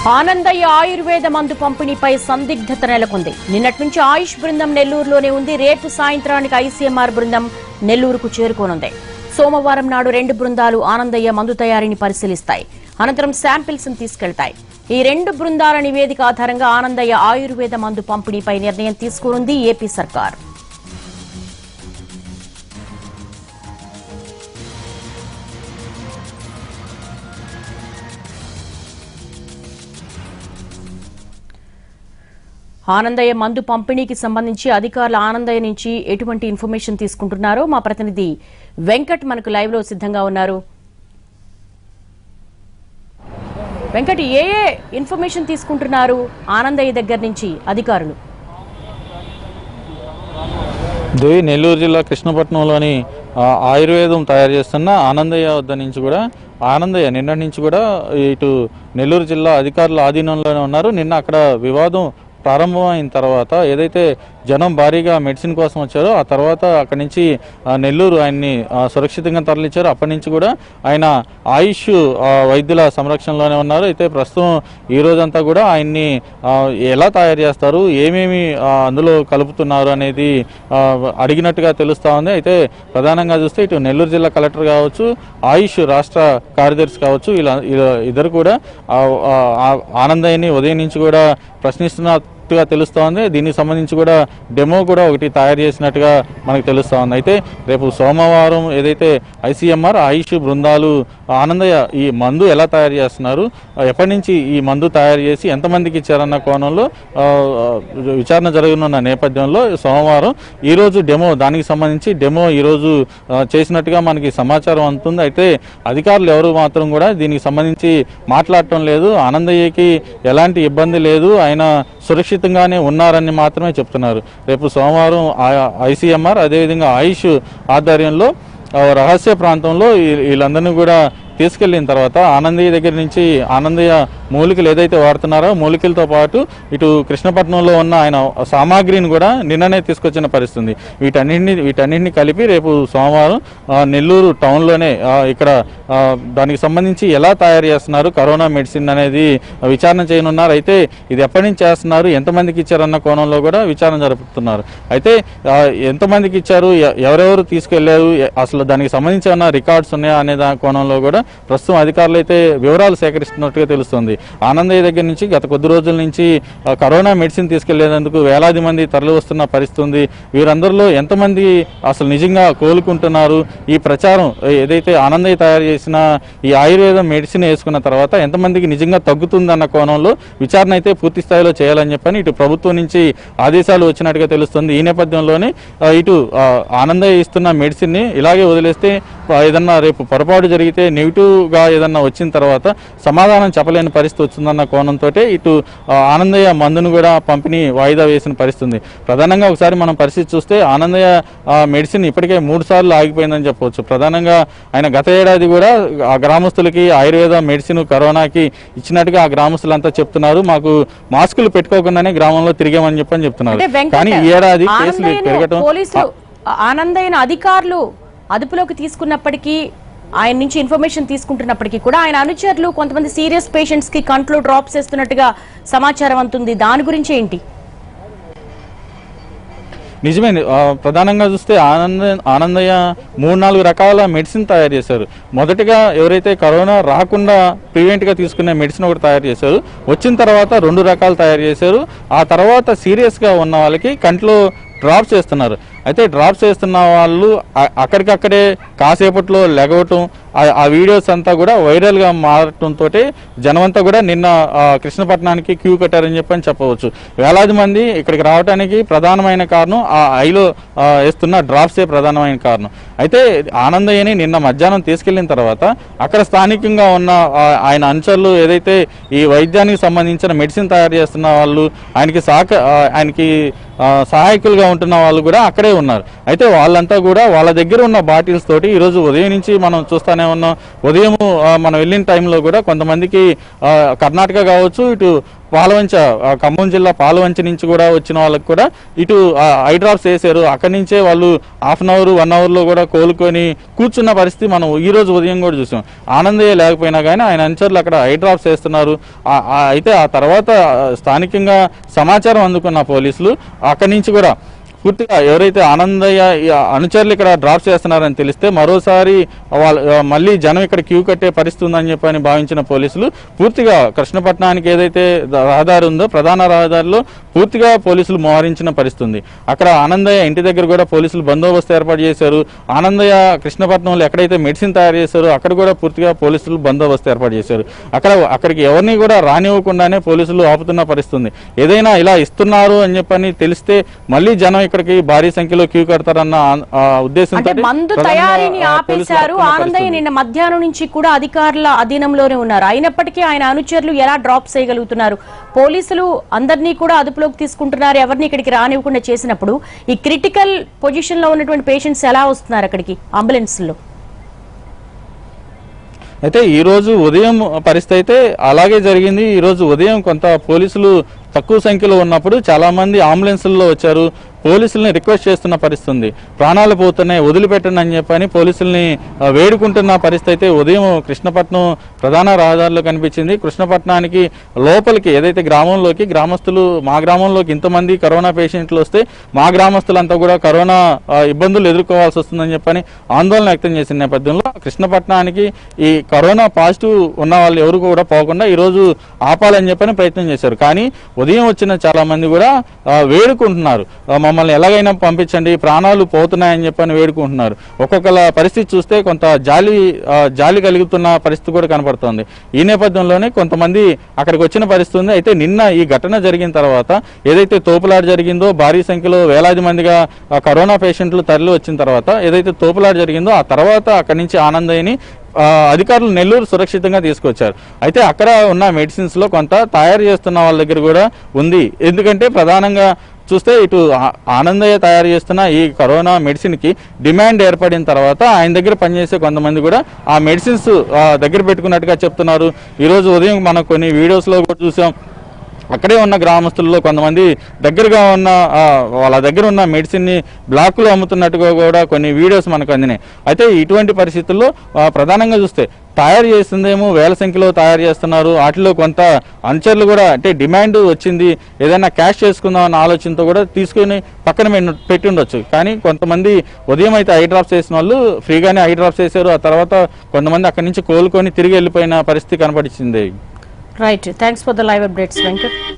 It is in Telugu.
ఆనందయ్య ఆయుర్వేద మందు పంపిణీపై సందిగ్ధత నెలకొంది నిన్నటి నుంచి ఆయుష్ బృందం నెల్లూరులోనే ఉంది రేపు సాయంత్రానికి ఐసీఎంఆర్ బృందం నెల్లూరుకు చేరుకోనుంది సోమవారం నాడు రెండు బృందాలు ఆనందయ్య మందు తయారీని పరిశీలిస్తాయి అనంతరం శాంపిల్స్ తీసుకెళ్తాయి ఈ రెండు బృందాల నివేదిక ఆధారంగా ఆనందయ్య ఆయుర్వేద మందు పంపిణీపై నిర్ణయం తీసుకునుంది ఏపీ సర్కార్ ఆనందయ్య మందు పంపిణీకి సంబంధించి అధికారులు ఆనందయ్య నుంచి ఎటువంటి ఇన్ఫర్మేషన్ తీసుకుంటున్నారో మా ప్రతినిధి వెంకట్ మనకు లైవ్ లో సిద్ధంగా ఉన్నారు వెంకట్ ఏ ఏ ఇన్ఫర్మేషన్ తీసుకుంటున్నారు ఆనందయ్య దగ్గర నుంచి అధికారులు దేవి నెల్లూరు జిల్లా కృష్ణపట్నంలోని ఆ, ఆయుర్వేదం తయారు చేస్తున్న ఆనందయ్య వద్ద నుంచి కూడా ఆనందయ్య నిన్నటి నుంచి కూడా ఇటు నెల్లూరు జిల్లా అధికారుల ఆధీనంలోనే ఉన్నారు నిన్న అక్కడ వివాదం ప్రారంభమైన తర్వాత ఏదైతే జనం భారీగా మెడిసిన్ కోసం వచ్చారో ఆ తర్వాత అక్కడి నుంచి ఆ, నెల్లూరు ఆయన్ని ఆ, సురక్షితంగా తరలించారు అప్పటి నుంచి కూడా ఆయన ఆయుష్ ఆ, వైద్యుల సంరక్షణలోనే ఉన్నారు అయితే ప్రస్తుతం ఈ రోజంతా కూడా ఆయన్ని ఆ, ఎలా తయారు చేస్తారు ఏమేమి ఆ, అందులో కలుపుతున్నారు అనేది ఆ, అడిగినట్టుగా తెలుస్తా ఉంది అయితే ప్రధానంగా చూస్తే ఇటు నెల్లూరు జిల్లా కలెక్టర్ కావచ్చు ఆయుష్ రాష్ట్ర కార్యదర్శి కావచ్చు ఇలా ఇలా ఇద్దరు కూడా ఆ, ఆ, ఆ ఆనందయ్యని ఉదయం నుంచి కూడా ప్రశ్నిస్తున్నట్టుగా తెలుస్తోంది దీనికి సంబంధించి కూడా డెమో కూడా ఒకటి తయారు చేసినట్టుగా మనకు తెలుస్తా ఉంది అయితే రేపు సోమవారం ఏదైతే ఐసీఎంఆర్ ఆయుష్ బృందాలు ఆనందయ్య ఈ మందు ఎలా తయారు చేస్తున్నారు ఆ, ఎప్పటి నుంచి ఈ మందు తయారు చేసి ఎంతమందికి ఇచ్చారన్న కోణంలో ఆ, ఆ, విచారణ జరగనున్న నేపథ్యంలో సోమవారం ఈరోజు డెమో దానికి సంబంధించి డెమో ఈరోజు ఆ, చేసినట్టుగా మనకి సమాచారం అందుతుంది అయితే అధికారులు ఎవరు మాత్రం కూడా దీనికి సంబంధించి మాట్లాడటం లేదు ఆనందయ్యకి ఎలాంటి ఇబ్బంది లేదు ఆయన సురక్షితంగానే ఉన్నారని మాత్రమే చెప్తున్నారు రేపు సోమవారం ఐసీఎంఆర్ అదేవిధంగా ఆయుష్ ఆధ్వర్యంలో ఆ, రహస్య ప్రాంతంలో ఈ- వీళ్ళందరినీ కూడా తీసుకెళ్లిన తర్వాత ఆనందయ్య దగ్గర నుంచి ఆనందయ్య మూలికలు ఏదైతే వాడుతున్నారో మూలికలతో పాటు ఇటు కృష్ణపట్నంలో ఉన్న ఆయన సామాగ్రిని కూడా నిన్ననే తీసుకొచ్చిన పరిస్థితి ఉంది. వీటన్నింటిని వీటన్నింటిని కలిపి రేపు సోమవారం ఆ, నెల్లూరు టౌన్లోనే ఆ, ఇక్కడ ఆ, దానికి సంబంధించి ఎలా తయారు చేస్తున్నారు కరోనా మెడిసిన్ అనేది విచారణ చేయనున్నారు అయితే ఇది ఎప్పటి నుంచి చేస్తున్నారు ఎంతమందికి ఇచ్చారన్న కోణంలో కూడా విచారణ జరుపుతున్నారు అయితే ఆ, ఎంతమందికి ఇచ్చారు ఎ- ఎవరెవరు తీసుకెళ్లారు ఎ- అసలు దానికి సంబంధించి ఏమైనా రికార్డ్స్ ఉన్నాయా అనే దాని కోణంలో కూడా ప్రస్తుతం అధికారులు అయితే వివరాలు సేకరిస్తున్నట్టుగా తెలుస్తుంది ఆనందయ్య దగ్గర నుంచి గత కొద్ది రోజుల నుంచి ఆ, కరోనా మెడిసిన్ తీసుకెళ్లేందుకు వేలాది మంది తరలి వస్తున్న పరిస్థితి ఉంది వీరందరిలో ఎంతమంది అసలు నిజంగా కోలుకుంటున్నారు ఈ ప్రచారం ఏదైతే ఆనందయ్య తయారు చేసిన ఈ ఆయుర్వేదం మెడిసిన్ వేసుకున్న తర్వాత ఎంతమందికి నిజంగా తగ్గుతుందన్న కోణంలో విచారణ అయితే పూర్తి స్థాయిలో చేయాలని చెప్పని ఇటు ప్రభుత్వం నుంచి ఆదేశాలు వచ్చినట్టుగా తెలుస్తుంది ఈ నేపథ్యంలోనే ఆ, ఇటు ఆ, ఆనందయ్య ఇస్తున్న మెడిసిన్ ని ఇలాగే వదిలేస్తే ఆ, ఏదన్నా రేపు పొరపాటు జరిగితే నెగిటివ్ గా ఏదన్నా వచ్చిన తర్వాత సమాధానం చెప్పలేని పరిస్థితి వచ్చిందన్న కోణంతో ఇటు ఆ, ఆనందయ్య మందును కూడా పంపిణీ వాయిదా వేసిన పరిస్థితి ఉంది ప్రధానంగా ఒకసారి మనం పరిస్థితి చూస్తే ఆనందయ్య ఆ, మెడిసిన్ ఇప్పటికే మూడు సార్లు ఆగిపోయిందని చెప్పవచ్చు ప్రధానంగా ఆయన గత ఏడాది కూడా ఆ గ్రామస్తులకి ఆయుర్వేద మెడిసిన్ కరోనాకి ఇచ్చినట్టుగా ఆ గ్రామస్తులంతా చెప్తున్నారు మాకు మాస్కులు పెట్టుకోకుండానే గ్రామంలో తిరిగామని చెప్పని చెప్తున్నారు అంటే వెంకట కానీ ఈ ఏడాది కేసులు ఆనందయ్యను పెరగటం పోలీసులు ఆనందయ్యను అధికారులు అదుపులోకి తీసుకున్నప్పటికీ ఆయన నుంచి ఇన్ఫర్మేషన్ తీసుకుంటున్నప్పటికీ కూడా ఆయన అనుచరులు కొంతమంది సీరియస్ పేషెంట్స్ కి కంట్లో డ్రాప్స్ వేస్తున్నట్టుగా సమాచారం అందుతుంది దాని గురించి ఏంటి నిజమే ఆ, ప్రధానంగా చూస్తే ఆనంద ఆనందయ్య మూడు నాలుగు రకాల మెడిసిన్ తయారు చేశారు మొదటగా ఎవరైతే కరోనా రాకుండా ప్రివెంట్ గా తీసుకునే మెడిసిన్ ఒకటి తయారు చేశారు వచ్చిన తర్వాత రెండు రకాలు తయారు చేశారు ఆ తర్వాత సీరియస్ గా ఉన్న వాళ్ళకి కంట్లో డ్రాప్స్ వేస్తున్నారు అయితే డ్రాప్స్ వేస్తున్న వాళ్ళు అ- అక్కడికక్కడే కాసేపట్లో లెగవటం ఆ- ఆ వీడియోస్ అంతా కూడా వైరల్ గా మారటంతో జనమంతా కూడా నిన్న ఆ, కృష్ణపట్నానికి క్యూ కట్టారని చెప్పని చెప్పవచ్చు వేలాది మంది ఇక్కడికి రావడానికి ప్రధానమైన కారణం ఆ ఐలో ఆ, వేస్తున్న డ్రాప్సే ప్రధానమైన కారణం అయితే ఆనందయ్యని నిన్న మధ్యాహ్నం తీసుకెళ్లిన తర్వాత అక్కడ స్థానికంగా ఉన్న ఆ, ఆయన అనుచరులు ఏదైతే ఈ వైద్యానికి సంబంధించిన మెడిసిన్ తయారు చేస్తున్న వాళ్ళు ఆయనకి సహక ఆ, ఆయనకి ఆ, సహాయకులుగా ఉంటున్న వాళ్ళు కూడా అక్కడే ఉన్నారు అయితే వాళ్ళంతా కూడా వాళ్ళ దగ్గర ఉన్న బాటిల్స్ తోటి ఈరోజు ఉదయం నుంచి మనం చూస్తానే ఉన్నాం ఉదయం ఆ, మనం వెళ్ళిన టైంలో కూడా కొంతమందికి ఆ, కర్ణాటక కావచ్చు ఇటు పాలవంచ ఆ, ఖమ్మం జిల్లా పాలవంచ నుంచి కూడా వచ్చిన వాళ్ళకి కూడా ఇటు ఆ, ఐ డ్రాప్స్ వేసారు అక్కడి నుంచే వాళ్ళు హాఫ్ అన్ అవర్ వన్ అవర్లో కూడా కోలుకొని కూర్చున్న పరిస్థితి మనం ఈ రోజు ఉదయం కూడా చూసాం ఆనందయ్య లేకపోయినా కానీ ఆయన అనుచరులు అక్కడ ఐ డ్రాప్స్ వేస్తున్నారు ఆ- ఆ- అయితే ఆ తర్వాత ఆ, స్థానికంగా సమాచారం అందుకున్న పోలీసులు అక్కడి నుంచి కూడా పూర్తిగా ఎవరైతే ఆనందయ్య ఈ అనుచరులు ఇక్కడ డ్రాప్ చేస్తున్నారని తెలిస్తే మరోసారి వాళ్ళ ఆ, మళ్ళీ జనం ఇక్కడ క్యూ కట్టే పరిస్థితి ఉందని చెప్పని భావించిన పోలీసులు పూర్తిగా కృష్ణపట్నానికి ఏదైతే ద- రహదారి ఉందో ప్రధాన రహదారిలో పూర్తిగా పోలీసులు మోహరించిన పరిస్థితి ఉంది అక్కడ ఆనందయ్య ఇంటి దగ్గర కూడా పోలీసులు బందోబస్తు ఏర్పాటు చేశారు ఆనందయ్య కృష్ణపట్నంలో ఎక్కడైతే మెడిసిన్ తయారు చేశారో అక్కడ కూడా పూర్తిగా పోలీసులు బందోబస్తు ఏర్పాటు చేశారు అక్కడ అక్కడికి ఎవరిని కూడా రానివ్వకుండానే పోలీసులు ఆపుతున్న పరిస్థితి ఉంది ఏదైనా ఇలా ఇస్తున్నారు అని చెప్పని తెలిస్తే మళ్ళీ జనం ఇక్కడికి భారీ సంఖ్యలో క్యూ కడతారన్న ఆ- ఆ ఉద్దేశంతో అంటే మందు ప్రధానంగా, తయారీని ఆ, పోలీసులు ఆపేశారు ఆపుతున్న ఆనందయ్య పరిస్థితి ఉంది. నిన్న మధ్యాహ్నం నుంచి కూడా అధికారుల అధీనంలోనే ఉన్నారు అయినప్పటికీ ఆయన అనుచరులు ఎలా డ్రాప్ చేయగలుగుతున్నారు పోలీసులు అందరినీ కూడా అదుపులోకి తీసుకుంటున్నారు ఎవరిని ఇక్కడికి రానివ్వకుండా చేసినప్పుడు ఈ క్రిటికల్ పొజిషన్ లో ఉన్నటువంటి పేషెంట్స్ ఎలా వస్తున్నారు అక్కడికి అంబులెన్స్ లో అయితే ఈ రోజు ఉదయం పరిస్థితి అయితే అలాగే జరిగింది ఈ రోజు ఉదయం కొంత పోలీసులు తక్కువ సంఖ్యలో ఉన్నప్పుడు చాలా మంది అంబులెన్సుల్లో వచ్చారు పోలీసుల్ని రిక్వెస్ట్ చేస్తున్న పరిస్థితి ఉంది ప్రాణాలు పోతున్నాయి వదిలిపెట్టండి అని చెప్పని పోలీసుల్ని ఆ, వేడుకుంటున్న పరిస్థితి అయితే ఉదయం కృష్ణపట్నం ప్రధాన రహదారిలో కనిపించింది కృష్ణపట్నానికి లోపలికి ఏదైతే గ్రామంలోకి గ్రామస్తులు మా గ్రామంలోకి ఇంతమంది కరోనా పేషెంట్లు వస్తే మా గ్రామస్తులంతా కూడా కరోనా ఆ, ఇబ్బందులు ఎదుర్కోవాల్సి వస్తుందని చెప్పని ఆందోళన వ్యక్తం చేసిన నేపథ్యంలో కృష్ణపట్నానికి ఈ కరోనా పాజిటివ్ ఉన్న వాళ్ళు ఎవరు కూడా పోకుండా ఈ రోజు ఆపాలని చెప్పని ప్రయత్నం చేశారు కానీ ఉదయం వచ్చిన చాలా మంది కూడా ఆ, వేడుకుంటున్నారు ఆ, మమ్మల్ని ఎలాగైనా పంపించండి ప్రాణాలు పోతున్నాయని చెప్పని వేడుకుంటున్నారు ఒక్కొక్కల పరిస్థితి చూస్తే కొంత జాలి ఆ, జాలి కలుగుతున్న పరిస్థితి కూడా కనపడుతోంది ఈ నేపథ్యంలోనే కొంతమంది అక్కడికి వచ్చిన పరిస్థితి ఉంది అయితే నిన్న ఈ ఘటన జరిగిన తర్వాత ఏదైతే తోపులాట జరిగిందో భారీ సంఖ్యలో వేలాది మందిగా ఆ, కరోనా పేషెంట్లు తరలి వచ్చిన తర్వాత ఏదైతే తోపులాట జరిగిందో ఆ తర్వాత అక్కడి నుంచి ఆనందయ్యని ఆ, అధికారులు నెల్లూరు సురక్షితంగా తీసుకొచ్చారు అయితే అక్కడ ఉన్న మెడిసిన్స్ లో కొంత తయారు చేస్తున్న వాళ్ళ దగ్గర కూడా ఉంది ఎందుకంటే ప్రధానంగా చూస్తే ఇటు ఆ- ఆనందయ్య తయారు చేస్తున్న ఈ కరోనా మెడిసిన్ కి డిమాండ్ ఏర్పడిన తర్వాత ఆయన దగ్గర పనిచేసే కొంతమంది కూడా ఆ మెడిసిన్స్ ఆ, దగ్గర పెట్టుకున్నట్టుగా చెప్తున్నారు ఈ రోజు ఉదయం మనం కొన్ని వీడియోస్ లో కూడా చూసాం అక్కడే ఉన్న గ్రామస్తుల్లో కొంతమంది దగ్గరగా ఉన్న ఆ, వాళ్ళ దగ్గర ఉన్న మెడిసిన్ ని బ్లాక్లో అమ్ముతున్నట్టుగా కూడా కొన్ని వీడియోస్ మనకు అందినాయి అయితే ఇటువంటి పరిస్థితుల్లో ఆ, ప్రధానంగా చూస్తే తయారు చేస్తుందేమో వేల సంఖ్యలో తయారు చేస్తున్నారు వాటిలో కొంత అనుచరులు కూడా అంటే డిమాండ్ వచ్చింది ఏదైనా క్యాష్ చేసుకుందాం అన్న ఆలోచనతో కూడా తీసుకుని పక్కన పెట్టి- పెట్టి ఉండొచ్చు కానీ కొంతమంది ఉదయం అయితే ఐ డ్రాప్స్ చేసిన వాళ్ళు ఫ్రీగానే ఐ డ్రాప్స్ చేశారు ఆ తర్వాత కొంతమంది అక్కడి నుంచి కోలుకొని తిరిగి వెళ్ళిపోయిన పరిస్థితి కనపడిచింది right thanks for the live updates Venkat